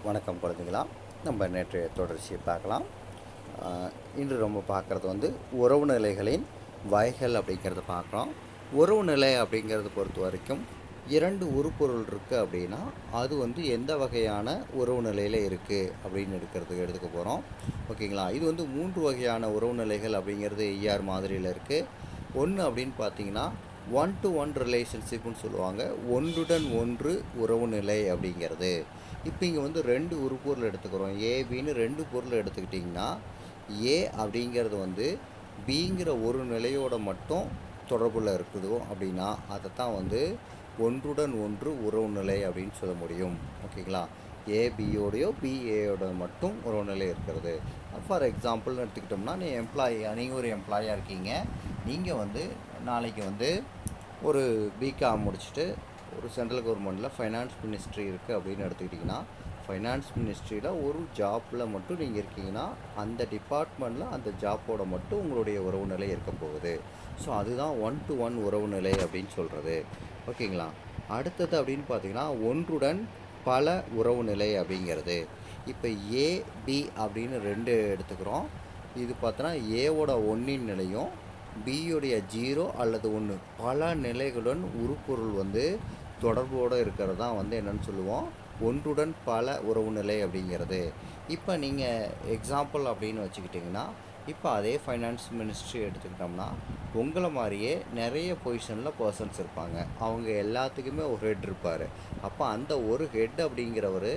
வணக்கம் குழந்தைங்களா நம்ம நேற்றைய தொடர்ச்சியை பார்க்கலாம் ஆஹ் இன்று நம்ம பார்க்குறது வந்து உறவு நிலைகளின் வகைகள் அப்படிங்கிறத பார்க்குறோம் உறவு நிலை அப்படிங்கிறத பொறுத்த வரைக்கும் இரண்டு உருப்பொருள் இருக்குது அப்படின்னா அது வந்து எந்த வகையான உறவு நிலையில் இருக்குது அப்படின்னு எடுக்கிறதுக்கு எடுத்துக்க போகிறோம் ஓகேங்களா இது வந்து மூன்று வகையான உறவு நிலைகள் அப்படிங்கிறது ஐஆர் மாதிரியில் இருக்குது ஒன்று அப்படின்னு பார்த்தீங்கன்னா ஒன் டு ஒன் ரிலேஷன்ஷிப்னு சொல்லுவாங்க ஒன்றுடன் ஒன்று உறவு நிலை அப்படிங்கிறது இப்போ இங்கே வந்து ரெண்டு உருப்பொருள் எடுத்துக்கிறோம் ஏபின்னு ரெண்டு பொருள் எடுத்துக்கிட்டிங்கன்னா ஏ அப்படிங்கிறது வந்து பிங்கிற ஒரு நிலையோட மட்டும் தொடர்புல இருக்குதோ அப்படின்னா அதை தான் வந்து ஒன்றுடன் ஒன்று உறவு நிலை அப்படின்னு சொல்ல முடியும் ஓகேங்களா ஏ பியோடையோ பி ஏயோட மட்டும் உறவு நிலை இருக்கிறது ஃபார் எக்ஸாம்பிள்னு எடுத்துக்கிட்டோம்னா நீ எம்ப்ளாயி நீங்கள் ஒரு எம்ப்ளாயாக இருக்கீங்க நீங்கள் வந்து நாளைக்கு வந்து ஒரு பிகாம் முடிச்சுட்டு ஒரு சென்ட்ரல் கவர்மெண்ட்டில் ஃபைனான்ஸ் மினிஸ்ட்ரி இருக்குது அப்படின்னு எடுத்துக்கிட்டிங்கன்னா ஃபைனான்ஸ் மினிஸ்ட்ரியில் ஒரு ஜாப்பில் மட்டும் நீங்கள் இருக்கீங்கன்னா அந்த டிபார்ட்மெண்ட்டில் அந்த ஜாப்போட மட்டும் உங்களுடைய உறவு நிலை இருக்க போகுது ஸோ அதுதான் ஒன் டு ஒன் உறவு நிலை அப்படின்னு சொல்கிறது ஓகேங்களா அடுத்தது அப்படின்னு பார்த்தீங்கன்னா ஒன்றுடன் பல உறவு நிலை அப்படிங்கிறது இப்போ ஏ பி அப்படின்னு ரெண்டு எடுத்துக்கிறோம் இது பார்த்தோன்னா ஏவோட ஒன்றின் நிலையும் பியுடைய ஜீரோ அல்லது ஒன்று பல நிலைகளுடன் உருப்பொருள் வந்து தொடர்போடு இருக்கிறது தான் வந்து என்னன்னு சொல்லுவோம் ஒன்றுடன் பல உறவு நிலை அப்படிங்கிறது இப்போ நீங்கள் எக்ஸாம்பிள் அப்படின்னு வச்சுக்கிட்டிங்கன்னா இப்போ அதே ஃபைனான்ஸ் மினிஸ்ட்ரி எடுத்துக்கிட்டோம்னா உங்களை மாதிரியே நிறைய பொசிஷனில் பர்சன்ஸ் இருப்பாங்க அவங்க எல்லாத்துக்குமே ஒரு ஹெட் இருப்பார் அப்போ அந்த ஒரு ஹெட் அப்படிங்கிறவர்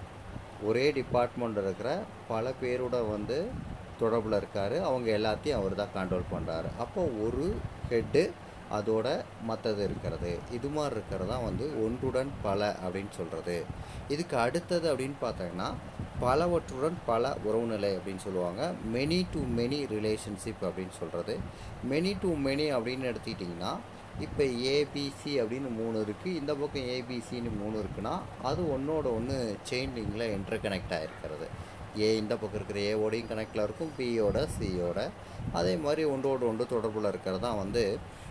ஒரே டிபார்ட்மெண்ட் இருக்கிற பல பேரோட வந்து தொடர்பில் இருக்கார் அவங்க எல்லாத்தையும் அவர் தான் கண்ட்ரோல் பண்ணுறாரு அப்போ ஒரு ஹெட்டு அதோட மற்றது இருக்கிறது இது மாதிரி இருக்கிறது தான் வந்து ஒன்றுடன் பல அப்படின்னு சொல்கிறது இதுக்கு அடுத்தது அப்படின்னு பார்த்தீங்கன்னா பலவற்றுடன் பல உறவுநிலை அப்படின்னு சொல்லுவாங்க மெனி டு மெனி ரிலேஷன்ஷிப் அப்படின்னு சொல்கிறது மெனி டு மெனி அப்படின்னு எடுத்துக்கிட்டிங்கன்னா இப்போ ஏபிசி அப்படின்னு மூணு இருக்குது இந்த பக்கம் ஏபிசின்னு மூணு இருக்குன்னா அது ஒன்றோட ஒன்று செயின் லிங்கில் இன்டர் கனெக்ட் ஆகிருக்கிறது ஏ இந்த பக்கம் இருக்கிற ஏவோடையும் கனெக்டில் இருக்கும் பியோட சியோட அதே மாதிரி ஒன்றோடு ஒன்று தொடர்பில் இருக்கிறது தான் வந்து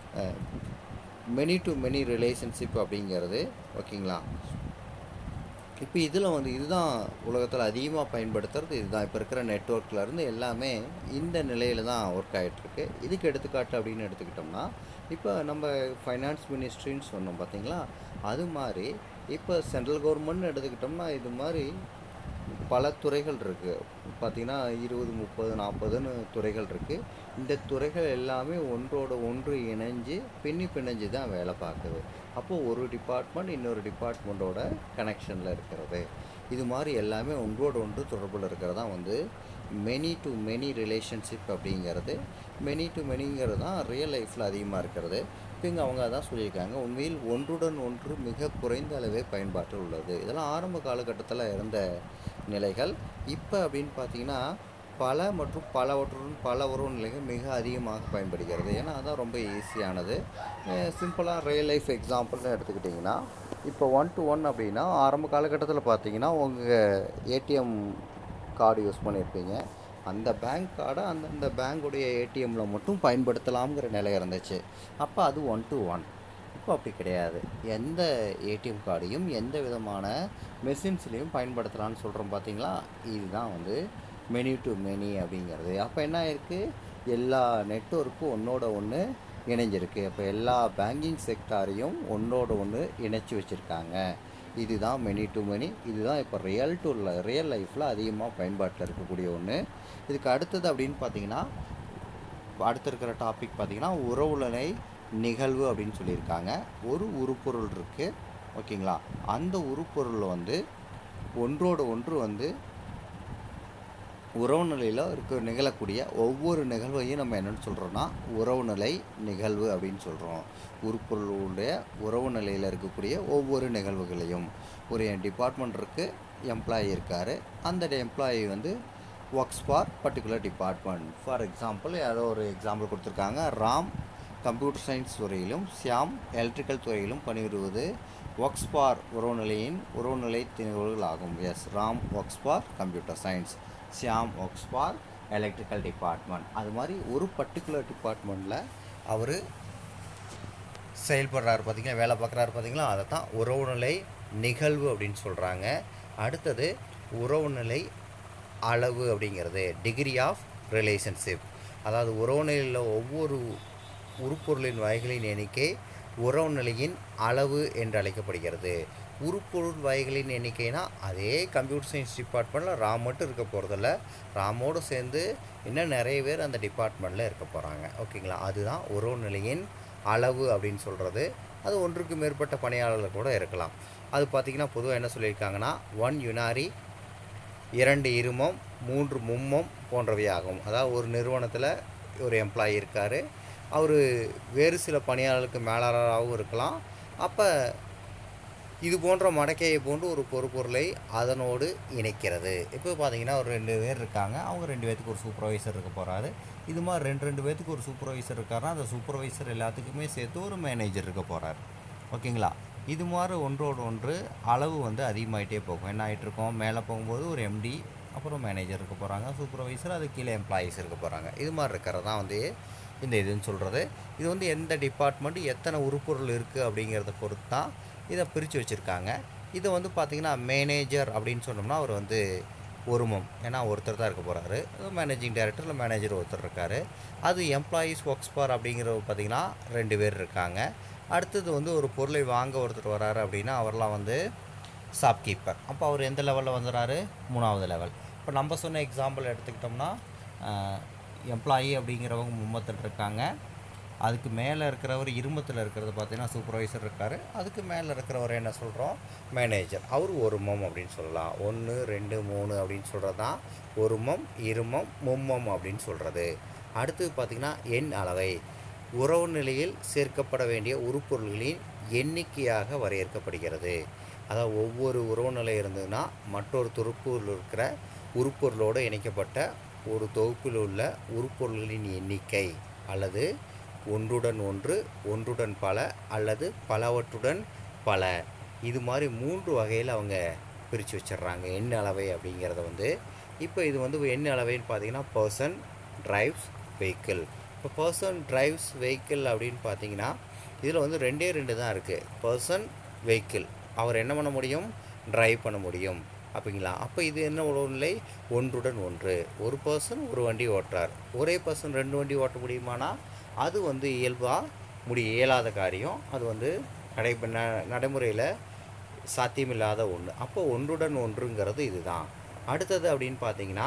மெனி டு மெனி ரிலேஷன்ஷிப் அப்படிங்கிறது ஓகேங்களா இப்போ இதில் வந்து இதுதான் உலகத்தில் அதிகமாக பயன்படுத்துறது இதுதான் இப்போ இருக்கிற நெட்ஒர்க்கில் இருந்து எல்லாமே இந்த நிலையில் தான் ஒர்க் ஆகிட்டுருக்கு இதுக்கு எடுத்துக்காட்டு அப்படின்னு எடுத்துக்கிட்டோம்னா இப்போ நம்ம ஃபைனான்ஸ் மினிஸ்ட்ரின்னு சொன்னோம் பார்த்தீங்களா அது மாதிரி இப்போ சென்ட்ரல் கவர்மெண்ட்னு எடுத்துக்கிட்டோம்னா இது மாதிரி பல துறைகள் இருக்குது பார்த்திங்கன்னா இருபது முப்பது நாற்பதுன்னு துறைகள் இருக்குது இந்த துறைகள் எல்லாமே ஒன்றோட ஒன்று இணைஞ்சு பின்னி பிணைஞ்சு தான் வேலை பார்க்குது அப்போது ஒரு டிபார்ட்மெண்ட் இன்னொரு டிபார்ட்மெண்ட்டோட கனெக்ஷனில் இருக்கிறது இது மாதிரி எல்லாமே ஒன்றோட ஒன்று தொடர்பில் இருக்கிறது தான் வந்து மெனி டு மெனி ரிலேஷன்ஷிப் அப்படிங்கிறது மெனி டு மெனிங்கிறது தான் ரியல் லைஃப்பில் அதிகமாக இருக்கிறது இப்போ இங்கே அவங்க அதான் சொல்லியிருக்காங்க உண்மையில் ஒன்றுடன் ஒன்று மிக குறைந்த அளவே பயன்பாட்டில் உள்ளது இதெல்லாம் ஆரம்ப காலகட்டத்தில் இருந்த நிலைகள் இப்போ அப்படின்னு பார்த்தீங்கன்னா பல மற்றும் பலவற்றுடன் பல உறவு நிலைகள் மிக அதிகமாக பயன்படுகிறது ஏன்னா அதான் ரொம்ப ஈஸியானது சிம்பிளாக ரியல் லைஃப் எக்ஸாம்பிள்னு எடுத்துக்கிட்டிங்கன்னா இப்போ ஒன் டு ஒன் அப்படின்னா ஆரம்ப காலகட்டத்தில் பார்த்தீங்கன்னா உங்கள் ஏடிஎம் கார்டு யூஸ் பண்ணியிருப்பீங்க அந்த பேங்க் கார்டை அந்தந்த பேங்க்குடைய ஏடிஎம்மில் மட்டும் பயன்படுத்தலாம்ங்கிற நிலை இருந்துச்சு அப்போ அது ஒன் டு ஒன் இப்போ அப்படி கிடையாது எந்த ஏடிஎம் கார்டையும் எந்த விதமான மெஷின்ஸ்லேயும் பயன்படுத்தலாம்னு சொல்கிறோம் பார்த்தீங்களா இதுதான் வந்து மெனி டு மெனி அப்படிங்கிறது அப்போ என்ன ஆயிருக்கு எல்லா நெட்ஒர்க்கும் ஒன்றோட ஒன்று இணைஞ்சிருக்கு அப்போ எல்லா பேங்கிங் செக்டாரையும் ஒன்றோட ஒன்று இணைச்சி வச்சுருக்காங்க இதுதான் மெனி டு மெனி இதுதான் இப்போ ரியல் டு ரியல் லைஃப்பில் அதிகமாக பயன்பாட்டில் இருக்கக்கூடிய ஒன்று இதுக்கு அடுத்தது அப்படின்னு பார்த்தீங்கன்னா அடுத்து இருக்கிற டாபிக் பார்த்தீங்கன்னா உறவுநிலை நிகழ்வு அப்படின்னு சொல்லியிருக்காங்க ஒரு உருப்பொருள் இருக்குது ஓகேங்களா அந்த உருப்பொருள் வந்து ஒன்றோடு ஒன்று வந்து உறவுநிலையில் இருக்க நிகழக்கூடிய ஒவ்வொரு நிகழ்வையும் நம்ம என்னென்னு சொல்கிறோன்னா உறவுநிலை நிகழ்வு அப்படின்னு சொல்கிறோம் உருப்பொருளுடைய உறவு நிலையில் இருக்கக்கூடிய ஒவ்வொரு நிகழ்வுகளையும் ஒரு டிபார்ட்மெண்ட் இருக்குது எம்ப்ளாயி இருக்கார் அந்த எம்ப்ளாயி வந்து works for particular department for example ஏதோ ஒரு எக்ஸாம்பிள் கொடுத்துருக்காங்க ராம் கம்ப்யூட்டர் சயின்ஸ் துறையிலும் ஷியாம் எலக்ட்ரிக்கல் துறையிலும் பணிபுரிவது ஒர்க்ஸ் ஃபார் உறவுநிலையின் உறவுநிலை நிகழ்வுகள் ஆகும் yes Ram works for computer science Shyam works for electrical department அது மாதிரி ஒரு பர்டிகுலர் டிபார்ட்மெண்ட்டில் அவர் செயல்படுறாரு பார்த்தீங்களா வேலை பார்க்குறாரு பார்த்தீங்களா அதை தான் உறவுநிலை நிகழ்வு அப்படின்னு சொல்கிறாங்க அடுத்தது உறவுநிலை அளவு அப்படிங்கிறது டிகிரி ஆஃப் ரிலேஷன்ஷிப் அதாவது உறவுநிலையில் ஒவ்வொரு உருப்பொருளின் வகைகளின் எண்ணிக்கை உறவுநிலையின் அளவு என்று அழைக்கப்படுகிறது உருப்பொருள் வகைகளின் எண்ணிக்கைனா அதே கம்ப்யூட்டர் சயின்ஸ் டிபார்ட்மெண்ட்டில் ராம் மட்டும் இருக்க போகிறதில்ல ராமோடு சேர்ந்து இன்னும் நிறைய பேர் அந்த டிபார்ட்மெண்ட்டில் இருக்க போகிறாங்க ஓகேங்களா அதுதான் உறவுநிலையின் அளவு அப்படின்னு சொல்கிறது அது ஒன்றுக்கு மேற்பட்ட பணியாளர்கள் கூட இருக்கலாம் அது பார்த்திங்கன்னா பொதுவாக என்ன சொல்லியிருக்காங்கன்னா ஒன் யுனாரி இரண்டு இருமம் மூன்று மும்மம் போன்றவை ஆகும் அதாவது ஒரு நிறுவனத்தில் ஒரு எம்ப்ளாயி இருக்கார் அவர் வேறு சில பணியாளர்களுக்கு மேலாளராகவும் இருக்கலாம் அப்போ இது போன்ற மடக்கையை போன்று ஒரு பொறுப்பொருளை அதனோடு இணைக்கிறது இப்போ பார்த்தீங்கன்னா ஒரு ரெண்டு பேர் இருக்காங்க அவங்க ரெண்டு பேர்த்துக்கு ஒரு சூப்பர்வைசர் இருக்க போகிறாரு இது மாதிரி ரெண்டு ரெண்டு பேர்த்துக்கு ஒரு சூப்பர்வைசர் இருக்காருன்னா அந்த சூப்பர்வைசர் எல்லாத்துக்குமே சேர்த்து ஒரு மேனேஜர் இருக்க போகிறாரு ஓகேங்களா இது மாதிரி ஒன்றோடு ஒன்று அளவு வந்து அதிகமாகிட்டே போகும் என்ன ஆகிட்டு இருக்கோம் மேலே போகும்போது ஒரு எம்டி அப்புறம் மேனேஜர் இருக்க போகிறாங்க சூப்பர்வைசர் அது கீழே எம்ப்ளாயீஸ் இருக்க போகிறாங்க இது மாதிரி இருக்கிறது தான் வந்து இந்த இதுன்னு சொல்கிறது இது வந்து எந்த டிபார்ட்மெண்ட் எத்தனை உருப்பொருள் இருக்குது அப்படிங்கிறத பொறுத்து தான் இதை பிரித்து வச்சுருக்காங்க இதை வந்து பார்த்திங்கன்னா மேனேஜர் அப்படின்னு சொன்னோம்னா அவர் வந்து ஒருமம் ஏன்னா ஒருத்தர் தான் இருக்க போகிறாரு மேனேஜிங் டைரக்டர் இல்லை மேனேஜர் ஒருத்தர் இருக்கார் அது எம்ப்ளாயீஸ் ஒர்க்ஸ் ஃபார் அப்படிங்கிற பார்த்திங்கன்னா ரெண்டு பேர் இருக்காங்க அடுத்தது வந்து ஒரு பொருளை வாங்க ஒருத்தர் வராரு அப்படின்னா அவர்லாம் வந்து ஷாப்கீப்பர் அப்போ அவர் எந்த லெவலில் வந்துடுறாரு மூணாவது லெவல் இப்போ நம்ம சொன்ன எக்ஸாம்பிள் எடுத்துக்கிட்டோம்னா எம்ப்ளாயி அப்படிங்கிறவங்க மும்மத்தில் இருக்காங்க அதுக்கு மேலே இருக்கிறவர் இருமத்தில் இருக்கிறது பார்த்தீங்கன்னா சூப்பர்வைசர் இருக்கார் அதுக்கு மேலே இருக்கிறவர் என்ன சொல்கிறோம் மேனேஜர் அவர் ஒருமம் அப்படின்னு சொல்லலாம் ஒன்று ரெண்டு மூணு அப்படின்னு சொல்கிறது தான் ஒருமம் இருமம் மும்மம் அப்படின்னு சொல்கிறது அடுத்தது பார்த்திங்கன்னா எண் அளவை உறவு நிலையில் சேர்க்கப்பட வேண்டிய உருப்பொருள்களின் எண்ணிக்கையாக வரையறுக்கப்படுகிறது அதாவது ஒவ்வொரு உறவு நிலை இருந்ததுன்னா மற்றொரு தொகுப்பில் இருக்கிற உருப்பொருளோடு இணைக்கப்பட்ட ஒரு தொகுப்பில் உள்ள உருப்பொருள்களின் எண்ணிக்கை அல்லது ஒன்றுடன் ஒன்று ஒன்றுடன் பல அல்லது பலவற்றுடன் பல இது மாதிரி மூன்று வகையில் அவங்க பிரித்து வச்சிடுறாங்க எண் அளவை அப்படிங்கிறத வந்து இப்போ இது வந்து எண் அளவைன்னு பார்த்தீங்கன்னா பர்சன் டிரைவ்ஸ் வெஹிக்கிள் இப்போ பர்சன் டிரைவ்ஸ் வெஹிக்கிள் அப்படின்னு பார்த்தீங்கன்னா இதில் வந்து ரெண்டே ரெண்டு தான் இருக்குது பர்சன் வெஹிக்கிள் அவர் என்ன பண்ண முடியும் டிரைவ் பண்ண முடியும் அப்படிங்களா அப்போ இது என்ன உறவுநிலை ஒன்றுடன் ஒன்று ஒரு பர்சன் ஒரு வண்டி ஓட்டுறார் ஒரே பர்சன் ரெண்டு வண்டி ஓட்ட முடியுமானா அது வந்து இயல்பாக முடிய இயலாத காரியம் அது வந்து நடை ந நடைமுறையில் சாத்தியமில்லாத ஒன்று அப்போ ஒன்றுடன் ஒன்றுங்கிறது இதுதான் அடுத்தது அப்படின்னு பார்த்தீங்கன்னா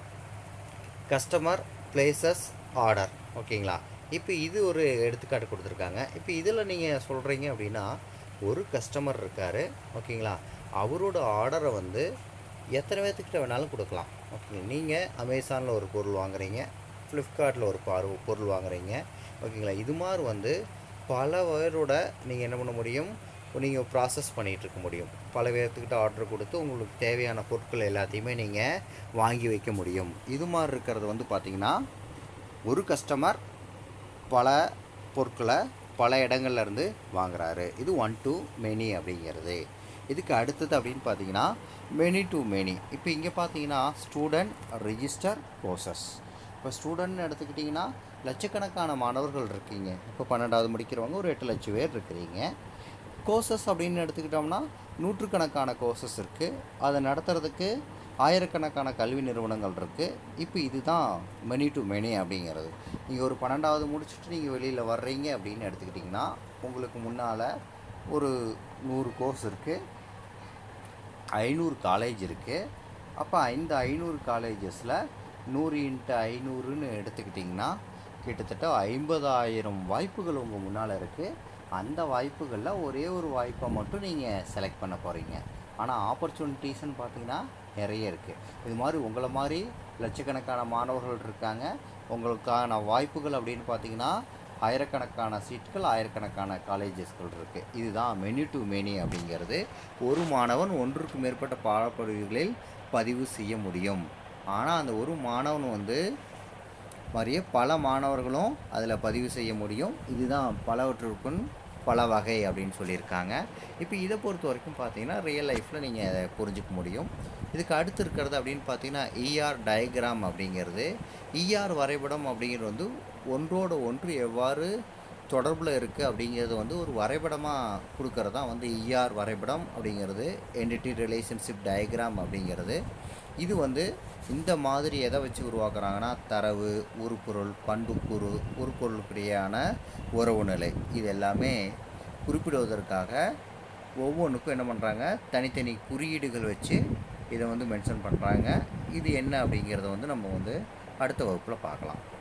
கஸ்டமர் பிளேசஸ் ஆர்டர் ஓகேங்களா இப்போ இது ஒரு எடுத்துக்காட்டு கொடுத்துருக்காங்க இப்போ இதில் நீங்கள் சொல்கிறீங்க அப்படின்னா ஒரு கஸ்டமர் இருக்கார் ஓகேங்களா அவரோட ஆர்டரை வந்து எத்தனை பேர்த்துக்கிட்ட வேணாலும் கொடுக்கலாம் ஓகேங்களா நீங்கள் அமேசானில் ஒரு பொருள் வாங்குறீங்க ஃப்ளிப்கார்ட்டில் ஒரு பாரு பொருள் வாங்குறீங்க ஓகேங்களா இது மாதிரி வந்து பல பேரோட நீங்கள் என்ன பண்ண முடியும் நீங்கள் ப்ராசஸ் பண்ணிகிட்டு இருக்க முடியும் பல பேர்த்துக்கிட்ட ஆர்டர் கொடுத்து உங்களுக்கு தேவையான பொருட்கள் எல்லாத்தையுமே நீங்கள் வாங்கி வைக்க முடியும் இது மாதிரி இருக்கிறது வந்து பார்த்திங்கன்னா ஒரு கஸ்டமர் பல பொருட்களை பல இடங்கள்ல இருந்து வாங்குறாரு இது ஒன் டு மெனி அப்படிங்கிறது இதுக்கு அடுத்தது அப்படின்னு பார்த்தீங்கன்னா மெனி டு மெனி இப்போ இங்கே பார்த்தீங்கன்னா ஸ்டூடெண்ட் ரிஜிஸ்டர் கோர்சஸ் இப்போ ஸ்டூடெண்ட்னு எடுத்துக்கிட்டிங்கன்னா லட்சக்கணக்கான மாணவர்கள் இருக்கீங்க இப்போ பன்னெண்டாவது முடிக்கிறவங்க ஒரு எட்டு லட்சம் பேர் இருக்கிறீங்க கோர்சஸ் அப்படின்னு எடுத்துக்கிட்டோம்னா நூற்றுக்கணக்கான கோர்சஸ் இருக்குது அதை நடத்துறதுக்கு ஆயிரக்கணக்கான கல்வி நிறுவனங்கள் இருக்குது இப்போ இதுதான் மெனி டு மெனி அப்படிங்கிறது நீங்கள் ஒரு பன்னெண்டாவது முடிச்சுட்டு நீங்கள் வெளியில் வர்றீங்க அப்படின்னு எடுத்துக்கிட்டிங்கன்னா உங்களுக்கு முன்னால் ஒரு நூறு கோர்ஸ் இருக்குது ஐநூறு காலேஜ் இருக்குது அப்போ இந்த ஐநூறு காலேஜஸில் நூறு இன்ட்டு ஐநூறுன்னு எடுத்துக்கிட்டிங்கன்னா கிட்டத்தட்ட ஐம்பதாயிரம் வாய்ப்புகள் உங்கள் முன்னால் இருக்குது அந்த வாய்ப்புகளில் ஒரே ஒரு வாய்ப்பை மட்டும் நீங்கள் செலக்ட் பண்ண போகிறீங்க ஆனால் ஆப்பர்ச்சுனிட்டிஸ்னு பார்த்தீங்கன்னா நிறைய இருக்குது இது மாதிரி உங்களை மாதிரி லட்சக்கணக்கான மாணவர்கள் இருக்காங்க உங்களுக்கான வாய்ப்புகள் அப்படின்னு பார்த்தீங்கன்னா ஆயிரக்கணக்கான சீட்கள் ஆயிரக்கணக்கான காலேஜஸ்கள் இருக்குது இதுதான் மெனி டு மெனி அப்படிங்கிறது ஒரு மாணவன் ஒன்றுக்கு மேற்பட்ட பாடப்பிரிவுகளில் பதிவு செய்ய முடியும் ஆனால் அந்த ஒரு மாணவன் வந்து மாதிரியே பல மாணவர்களும் அதில் பதிவு செய்ய முடியும் இதுதான் பலவற்றுக்கும் பல வகை அப்படின்னு சொல்லியிருக்காங்க இப்போ இதை பொறுத்த வரைக்கும் பார்த்தீங்கன்னா ரியல் லைஃப்பில் நீங்கள் அதை புரிஞ்சுக்க முடியும் இதுக்கு அடுத்து இருக்கிறது அப்படின்னு பார்த்தீங்கன்னா இஆர் டயக்ராம் அப்படிங்கிறது இஆர் வரைபடம் அப்படிங்கிறது வந்து ஒன்றோடு ஒன்று எவ்வாறு தொடர்பில் இருக்குது அப்படிங்கிறது வந்து ஒரு வரைபடமாக கொடுக்கறது தான் வந்து இஆர் வரைபடம் அப்படிங்கிறது என்டிட்டி ரிலேஷன்ஷிப் டயக்ராம் அப்படிங்கிறது இது வந்து இந்த மாதிரி எதை வச்சு உருவாக்குறாங்கன்னா தரவு உருப்பொருள் பண்புக்கூறு உருப்பொருளுக்கிடையான உறவு நிலை இது எல்லாமே குறிப்பிடுவதற்காக ஒவ்வொன்றுக்கும் என்ன பண்ணுறாங்க தனித்தனி குறியீடுகள் வச்சு இதை வந்து மென்ஷன் பண்ணுறாங்க இது என்ன அப்படிங்கிறத வந்து நம்ம வந்து அடுத்த வகுப்பில் பார்க்கலாம்